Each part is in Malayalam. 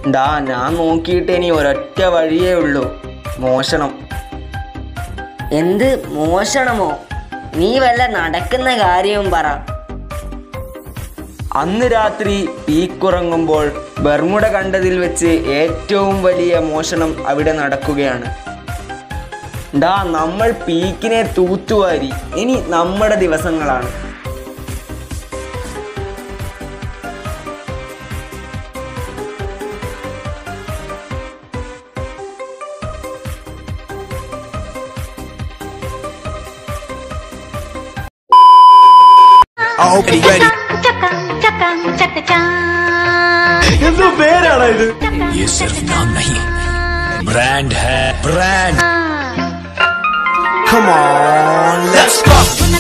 ഡാ ഞാൻ നോക്കിയിട്ട് ഇനി ഒരൊറ്റ വഴിയേ ഉള്ളൂ മോഷണം എന്ത് മോഷണമോ നീ വല്ല നടക്കുന്ന കാര്യവും പറ അന്ന് രാത്രി പീക്കുറങ്ങുമ്പോൾ ബർമുട കണ്ടതിൽ വെച്ച് ഏറ്റവും വലിയ മോഷണം അവിടെ നടക്കുകയാണ് ഡാ നമ്മൾ പീക്കിനെ തൂത്തുവാരി ഇനി നമ്മുടെ ദിവസങ്ങളാണ് Already ready. എന്തോ പേരാണ് ഇത് ये सिर्फ नाम नहीं ब्रांड है brand Come on, let's go.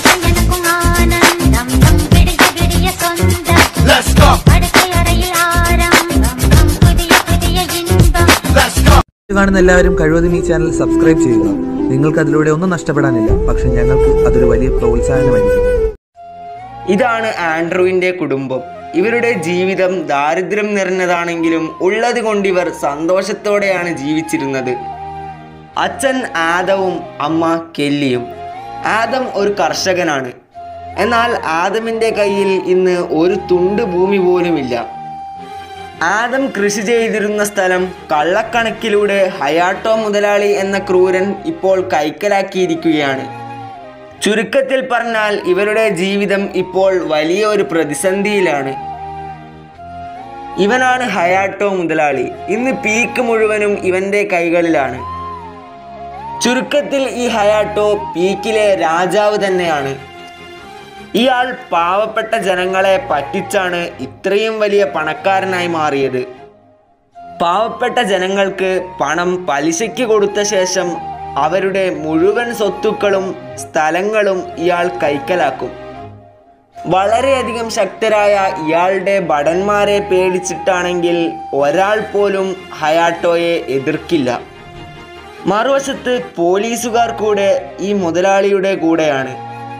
Let's go. Let's go. ഇത് കാണുന്ന എല്ലാവരും കഴിവതും ഈ ചാനൽ സബ്സ്ക്രൈബ് ചെയ്യുക നിങ്ങൾക്ക് അതിലൂടെ ഒന്നും നഷ്ടപ്പെടാനില്ല പക്ഷെ ഞങ്ങൾക്ക് അതൊരു വലിയ പ്രോത്സാഹനമായിരിക്കും ഇതാണ് ആൻഡ്രൂവിൻ്റെ കുടുംബം ഇവരുടെ ജീവിതം ദാരിദ്ര്യം നിറഞ്ഞതാണെങ്കിലും ഉള്ളത് കൊണ്ട് ഇവർ സന്തോഷത്തോടെയാണ് ജീവിച്ചിരുന്നത് അച്ഛൻ ആദവും അമ്മ കെല്ലിയും ആദം ഒരു കർഷകനാണ് എന്നാൽ ആദമിൻ്റെ കയ്യിൽ ഇന്ന് ഒരു തുണ്ട് ഭൂമി പോലുമില്ല ആദം കൃഷി ചെയ്തിരുന്ന സ്ഥലം കള്ളക്കണക്കിലൂടെ ഹയാട്ടോ മുതലാളി എന്ന ക്രൂരൻ ഇപ്പോൾ കൈക്കലാക്കിയിരിക്കുകയാണ് ചുരുക്കത്തിൽ പറഞ്ഞാൽ ഇവരുടെ ജീവിതം ഇപ്പോൾ വലിയ ഒരു പ്രതിസന്ധിയിലാണ് ഇവനാണ് ഹയാട്ടോ മുതലാളി ഇന്ന് പീക്ക് മുഴുവനും ഇവന്റെ കൈകളിലാണ് ചുരുക്കത്തിൽ ഈ ഹയാട്ടോ പീക്കിലെ രാജാവ് തന്നെയാണ് ഇയാൾ പാവപ്പെട്ട ജനങ്ങളെ പറ്റിച്ചാണ് ഇത്രയും വലിയ പണക്കാരനായി മാറിയത് പാവപ്പെട്ട ജനങ്ങൾക്ക് പണം പലിശയ്ക്ക് കൊടുത്ത ശേഷം അവരുടെ മുഴുവൻ സ്വത്തുക്കളും സ്ഥലങ്ങളും ഇയാൾ കൈക്കലാക്കും വളരെയധികം ശക്തരായ ഇയാളുടെ ഭടന്മാരെ പേടിച്ചിട്ടാണെങ്കിൽ ഒരാൾ പോലും ഹയാട്ടോയെ എതിർക്കില്ല മറുവശത്ത് പോലീസുകാർ കൂടെ ഈ മുതലാളിയുടെ കൂടെയാണ്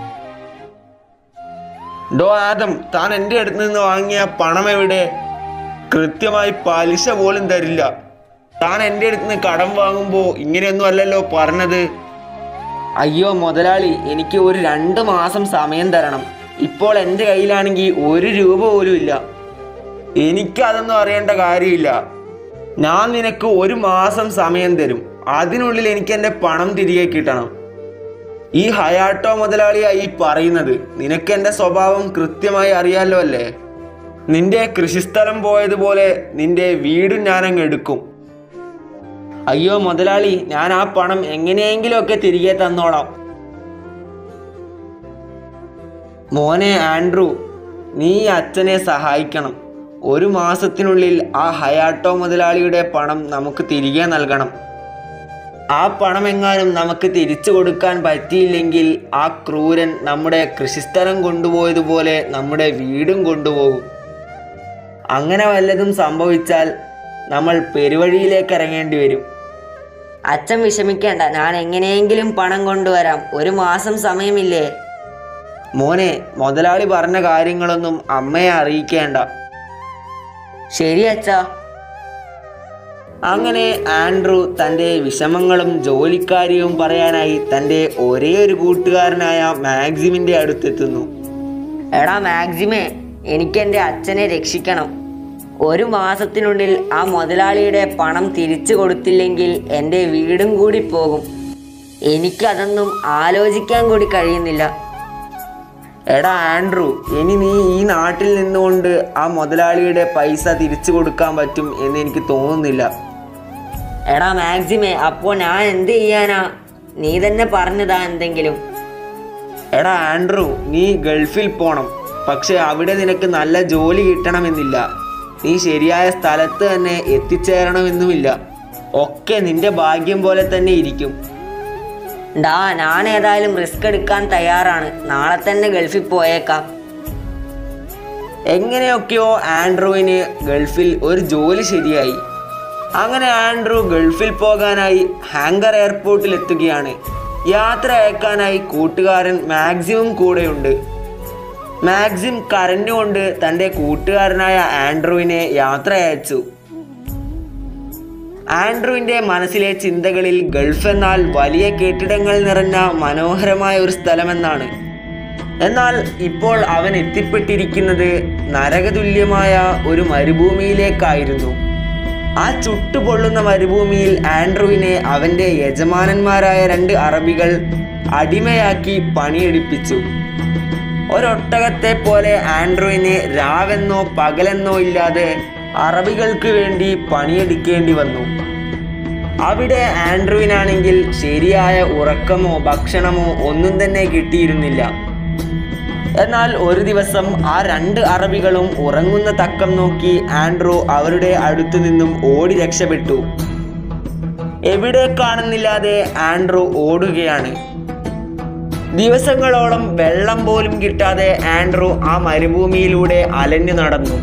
ഡോ ആദം താൻ എൻ്റെ അടുത്ത് നിന്ന് വാങ്ങിയ പണം എവിടെ കൃത്യമായി പലിശ പോലും തരില്ല താൻ എൻ്റെ അടുത്ത് നിന്ന് കടം വാങ്ങുമ്പോൾ ഇങ്ങനെയൊന്നും അല്ലല്ലോ പറഞ്ഞത് അയ്യോ മുതലാളി എനിക്ക് ഒരു രണ്ട് മാസം സമയം തരണം ഇപ്പോൾ എൻ്റെ കയ്യിലാണെങ്കിൽ ഒരു രൂപ പോലും ഇല്ല എനിക്ക് അതൊന്നും അറിയേണ്ട കാര്യമില്ല ഞാൻ നിനക്ക് ഒരു മാസം സമയം തരും അതിനുള്ളിൽ എനിക്ക് എൻ്റെ പണം തിരികെ കിട്ടണം ഈ ഹയാട്ടോ മുതലാളിയായി പറയുന്നത് നിനക്ക് എൻ്റെ സ്വഭാവം കൃത്യമായി അറിയാലോ അല്ലേ നിന്റെ കൃഷിസ്ഥലം പോയതുപോലെ നിന്റെ വീടും ഞാനങ്ങ് എടുക്കും അയ്യോ മുതലാളി ഞാൻ ആ പണം എങ്ങനെയെങ്കിലും ഒക്കെ തിരികെ തന്നോളാം മോനെ ആൻഡ്രു നീ ഈ അച്ഛനെ സഹായിക്കണം ഒരു മാസത്തിനുള്ളിൽ ആ ഹയാട്ടോ മുതലാളിയുടെ പണം നമുക്ക് തിരികെ നൽകണം ആ പണം എങ്ങാനും നമുക്ക് തിരിച്ചു കൊടുക്കാൻ പറ്റിയില്ലെങ്കിൽ ആ ക്രൂരൻ നമ്മുടെ കൃഷിസ്ഥലം കൊണ്ടുപോയതുപോലെ നമ്മുടെ വീടും കൊണ്ടുപോകും അങ്ങനെ വല്ലതും സംഭവിച്ചാൽ നമ്മൾ പെരുവഴിയിലേക്ക് ഇറങ്ങേണ്ടി വരും അച്ഛൻ വിഷമിക്കേണ്ട ഞാൻ എങ്ങനെയെങ്കിലും പണം കൊണ്ടുവരാം ഒരു മാസം സമയമില്ലേ മോനെ മുതലാളി പറഞ്ഞ കാര്യങ്ങളൊന്നും അമ്മയെ അറിയിക്കേണ്ട ശരി അച്ഛാ അങ്ങനെ ആൻഡ്രു തൻ്റെ വിഷമങ്ങളും ജോലിക്കാര്യവും പറയാനായി തൻ്റെ ഒരേ ഒരു കൂട്ടുകാരനായ മാക്സിമിൻ്റെ അടുത്തെത്തുന്നു എടാ മാക്സിമേ എനിക്ക് എൻ്റെ അച്ഛനെ രക്ഷിക്കണം ഒരു മാസത്തിനുള്ളിൽ ആ മുതലാളിയുടെ പണം തിരിച്ചു കൊടുത്തില്ലെങ്കിൽ എൻ്റെ വീടും കൂടി പോകും എനിക്കതൊന്നും ആലോചിക്കാൻ കൂടി കഴിയുന്നില്ല എടാ ആൻഡ്രു ഇനി നീ ഈ നാട്ടിൽ നിന്നുകൊണ്ട് ആ മുതലാളിയുടെ പൈസ തിരിച്ചു കൊടുക്കാൻ പറ്റും എന്ന് എനിക്ക് തോന്നുന്നില്ല എടാ മാക്സിമേ അപ്പോൾ ഞാൻ എന്ത് ചെയ്യാനാ നീ തന്നെ പറഞ്ഞതാ എന്തെങ്കിലും എടാ ആൻഡ്രു നീ ഗൾഫിൽ പോണം പക്ഷെ അവിടെ നിനക്ക് നല്ല ജോലി കിട്ടണമെന്നില്ല നീ ശരിയായ സ്ഥലത്ത് തന്നെ എത്തിച്ചേരണമെന്നുമില്ല ഒക്കെ നിന്റെ ഭാഗ്യം പോലെ തന്നെ ഇരിക്കും ഡാ ഞാൻ ഏതായാലും റിസ്ക് എടുക്കാൻ തയ്യാറാണ് നാളെ തന്നെ ഗൾഫിൽ പോയേക്കാം എങ്ങനെയൊക്കെയോ ആൻഡ്രുവിന് ഗൾഫിൽ ഒരു ജോലി ശരിയായി അങ്ങനെ ആൻഡ്രു ഗൾഫിൽ പോകാനായി ഹാങ്കർ എയർപോർട്ടിൽ എത്തുകയാണ് യാത്ര അയക്കാനായി കൂട്ടുകാരൻ മാക്സിമം കൂടെയുണ്ട് മാക്സിം കരഞ്ഞുകൊണ്ട് തൻ്റെ കൂട്ടുകാരനായ ആൻഡ്രുവിനെ യാത്ര അയച്ചു ആൻഡ്രുവിൻ്റെ മനസ്സിലെ ചിന്തകളിൽ ഗൾഫ് എന്നാൽ വലിയ കെട്ടിടങ്ങൾ നിറഞ്ഞ മനോഹരമായ ഒരു സ്ഥലമെന്നാണ് എന്നാൽ ഇപ്പോൾ അവൻ എത്തിപ്പെട്ടിരിക്കുന്നത് നരകതുല്യമായ ഒരു മരുഭൂമിയിലേക്കായിരുന്നു ആ ചുട്ടുപൊള്ളുന്ന മരുഭൂമിയിൽ ആൻഡ്രുവിനെ അവൻ്റെ യജമാനന്മാരായ രണ്ട് അറബികൾ അടിമയാക്കി പണിയെടുപ്പിച്ചു ഒരൊട്ടകത്തെ പോലെ ആൻഡ്രോയിന് രാവെന്നോ പകലെന്നോ ഇല്ലാതെ അറബികൾക്ക് വേണ്ടി പണിയെടുക്കേണ്ടി വന്നു അവിടെ ആൻഡ്രുവിനാണെങ്കിൽ ശരിയായ ഉറക്കമോ ഭക്ഷണമോ ഒന്നും തന്നെ കിട്ടിയിരുന്നില്ല എന്നാൽ ഒരു ദിവസം ആ രണ്ട് അറബികളും ഉറങ്ങുന്ന തക്കം നോക്കി ആൻഡ്രൂ അവരുടെ അടുത്തു നിന്നും ഓടി രക്ഷപ്പെട്ടു എവിടെ കാണുന്നില്ലാതെ ആൻഡ്രൂ ഓടുകയാണ് ദിവസങ്ങളോളം വെള്ളം പോലും കിട്ടാതെ ആൻഡ്രൂ ആ മരുഭൂമിയിലൂടെ അലഞ്ഞു നടന്നു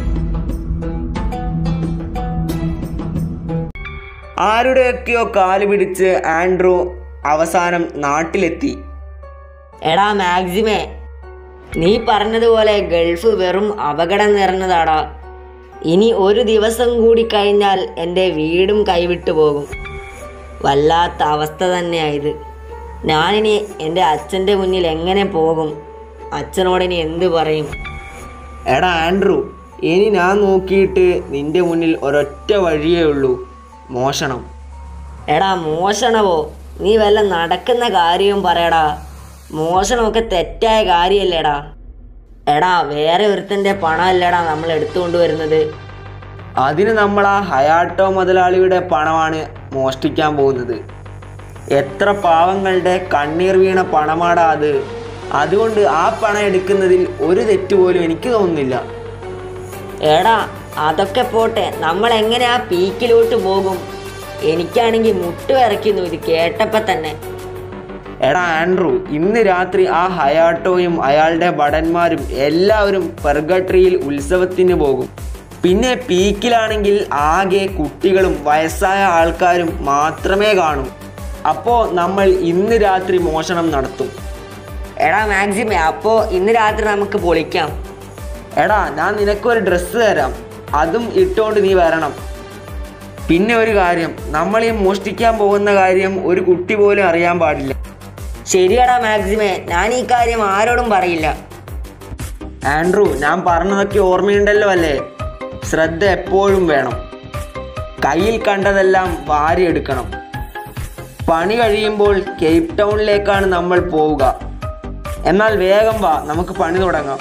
ആരുടെയൊക്കെയോ കാല് പിടിച്ച് ആൻഡ്രൂ അവസാനം നാട്ടിലെത്തി എടാ മാക്സിമേ നീ പറഞ്ഞതുപോലെ ഗൾഫ് വെറും അപകടം നിറഞ്ഞതാടാ ഇനി ഒരു ദിവസം കൂടി കഴിഞ്ഞാൽ എൻ്റെ വീടും കൈവിട്ടു പോകും വല്ലാത്ത അവസ്ഥ തന്നെയായത് ഞാനിനി എൻ്റെ അച്ഛൻ്റെ മുന്നിൽ എങ്ങനെ പോകും അച്ഛനോടിനി എന്ത് പറയും എടാ ആൻഡ്രൂ ഇനി ഞാൻ നോക്കിയിട്ട് നിന്റെ മുന്നിൽ ഒരൊറ്റ വഴിയേ ഉള്ളൂ മോഷണം എടാ മോഷണവോ നീ വല്ല നടക്കുന്ന കാര്യവും പറയടാ മോഷണമൊക്കെ തെറ്റായ കാര്യമല്ലേടാ എടാ വേറെ ഒരുത്തൻ്റെ പണമല്ലേടാ നമ്മൾ എടുത്തുകൊണ്ട് വരുന്നത് അതിന് നമ്മൾ ആ ഹയാട്ടോ മുതലാളിയുടെ പണമാണ് മോഷ്ടിക്കാൻ പോകുന്നത് എത്ര പാവങ്ങളുടെ കണ്ണീർ വീണ പണമാടാ അത് അതുകൊണ്ട് ആ പണം എടുക്കുന്നതിൽ ഒരു തെറ്റ് പോലും എനിക്ക് തോന്നുന്നില്ല എടാ അതൊക്കെ പോട്ടെ നമ്മൾ എങ്ങനെ ആ പീക്കിലോട്ട് പോകും എനിക്കാണെങ്കിൽ മുട്ട് വിറയ്ക്കുന്നു ഇത് കേട്ടപ്പോൾ തന്നെ എടാ ആൻഡ്രൂ ഇന്ന് രാത്രി ആ ഹയാട്ടോയും അയാളുടെ ഭടന്മാരും എല്ലാവരും പെർഗട്രിയിൽ ഉത്സവത്തിന് പോകും പിന്നെ പീക്കിലാണെങ്കിൽ ആകെ കുട്ടികളും വയസ്സായ ആൾക്കാരും മാത്രമേ കാണൂ അപ്പോൾ നമ്മൾ ഇന്ന് രാത്രി മോഷണം നടത്തും എടാ മാക്സിമേ അപ്പോൾ ഇന്ന് രാത്രി നമുക്ക് പൊളിക്കാം എടാ ഞാൻ നിനക്കൊരു ഡ്രസ്സ് തരാം അതും ഇട്ടുകൊണ്ട് നീ വരണം പിന്നെ ഒരു കാര്യം നമ്മൾ ഈ മോഷ്ടിക്കാൻ പോകുന്ന കാര്യം ഒരു കുട്ടി പോലും അറിയാൻ പാടില്ല ശരിയടാ മാക്സിമേ ഞാൻ ഈ കാര്യം ആരോടും പറയില്ല ആൻഡ്രൂ ഞാൻ പറഞ്ഞതൊക്കെ ഓർമ്മയുണ്ടല്ലോ അല്ലേ ശ്രദ്ധ എപ്പോഴും വേണം കയ്യിൽ കണ്ടതെല്ലാം വാരിയെടുക്കണം പണി കഴിയുമ്പോൾ കേപ്പ് ടൗണിലേക്കാണ് നമ്മൾ പോവുക എന്നാൽ വേഗം വാ നമുക്ക് പണി തുടങ്ങാം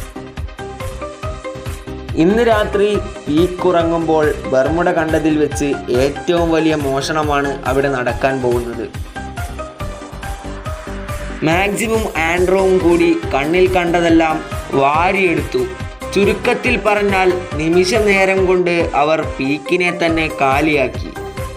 ഇന്ന് രാത്രി പീക്കുറങ്ങുമ്പോൾ ബർമുട കണ്ടതിൽ വെച്ച് ഏറ്റവും വലിയ മോഷണമാണ് അവിടെ നടക്കാൻ പോകുന്നത് മാക്സിമം ആൻഡ്രോവും കൂടി കണ്ണിൽ കണ്ടതെല്ലാം വാരിയെടുത്തു ചുരുക്കത്തിൽ പറഞ്ഞാൽ നിമിഷ നേരം കൊണ്ട് അവർ പീക്കിനെ തന്നെ കാലിയാക്കി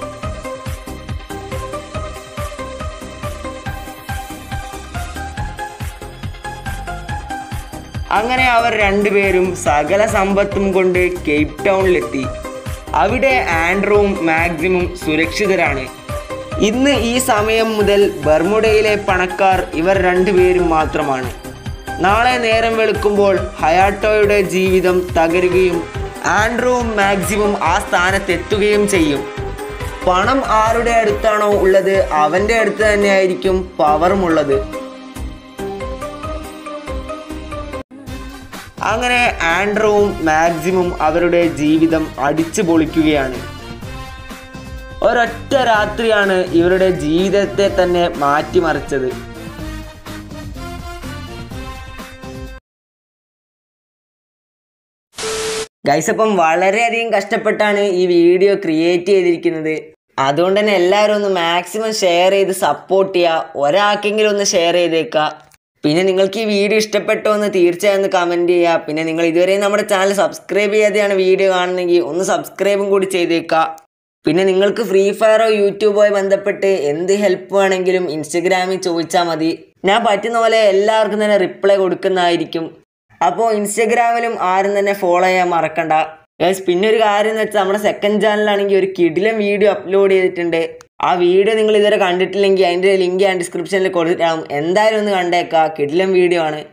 അങ്ങനെ അവർ രണ്ടുപേരും സകല സമ്പത്തും കൊണ്ട് കേപ്പ് ടൗണിലെത്തി അവിടെ ആൻഡ്രോവും മാക്സിമും സുരക്ഷിതരാണ് ഇന്ന് ഈ സമയം മുതൽ ബർമുഡയിലെ പണക്കാർ ഇവർ രണ്ടുപേരും മാത്രമാണ് നാളെ നേരം വെളുക്കുമ്പോൾ ഹയാട്ടോയുടെ ജീവിതം തകരുകയും ആൻഡ്രോവും മാക്സിമും ആ സ്ഥാനത്തെത്തുകയും ചെയ്യും പണം ആരുടെ അടുത്താണോ ഉള്ളത് അവൻ്റെ അടുത്ത് തന്നെയായിരിക്കും പവറുമുള്ളത് അങ്ങനെ ആൻഡ്രോവും മാക്സിമും അവരുടെ ജീവിതം അടിച്ചു പൊളിക്കുകയാണ് ഒരൊറ്റ രാത്രിയാണ് ഇവരുടെ ജീവിതത്തെ തന്നെ മാറ്റിമറിച്ചത് ഗൈസ് അപ്പം വളരെയധികം കഷ്ടപ്പെട്ടാണ് ഈ വീഡിയോ ക്രിയേറ്റ് ചെയ്തിരിക്കുന്നത് അതുകൊണ്ട് തന്നെ എല്ലാവരും ഒന്ന് മാക്സിമം ഷെയർ ചെയ്ത് സപ്പോർട്ട് ചെയ്യുക ഒരാൾക്കെങ്കിലും ഒന്ന് ഷെയർ ചെയ്തേക്കുക പിന്നെ നിങ്ങൾക്ക് ഈ വീഡിയോ ഇഷ്ടപ്പെട്ടോ എന്ന് തീർച്ചയായും ഒന്ന് കമൻറ്റ് ചെയ്യുക പിന്നെ നിങ്ങൾ ഇതുവരെ നമ്മുടെ ചാനൽ സബ്സ്ക്രൈബ് ചെയ്യാതെയാണ് വീഡിയോ കാണുന്നെങ്കിൽ ഒന്ന് സബ്സ്ക്രൈബും കൂടി ചെയ്തേക്കുക പിന്നെ നിങ്ങൾക്ക് ഫ്രീ ഫയറോ യൂട്യൂബോ ബന്ധപ്പെട്ട് എന്ത് ഹെൽപ്പ് വേണമെങ്കിലും ഇൻസ്റ്റഗ്രാമിൽ ചോദിച്ചാൽ മതി ഞാൻ പറ്റുന്ന പോലെ എല്ലാവർക്കും തന്നെ റിപ്ലൈ കൊടുക്കുന്നതായിരിക്കും അപ്പോൾ ഇൻസ്റ്റഗ്രാമിലും ആരും തന്നെ ഫോളോ ചെയ്യാൻ മറക്കണ്ട Guys, പിന്നെ ഒരു കാര്യം എന്ന് വെച്ചാൽ നമ്മുടെ സെക്കൻഡ് ചാനലാണെങ്കിൽ ഒരു കിടിലം വീഡിയോ അപ്ലോഡ് ചെയ്തിട്ടുണ്ട് ആ വീഡിയോ നിങ്ങൾ ഇതുവരെ കണ്ടിട്ടില്ലെങ്കിൽ അതിൻ്റെ ലിങ്ക് ഞാൻ ഡിസ്ക്രിപ്ഷനിൽ കൊടുത്തിട്ടാകും എന്തായാലും ഒന്ന് കണ്ടേക്കാം കിടിലം വീഡിയോ ആണ്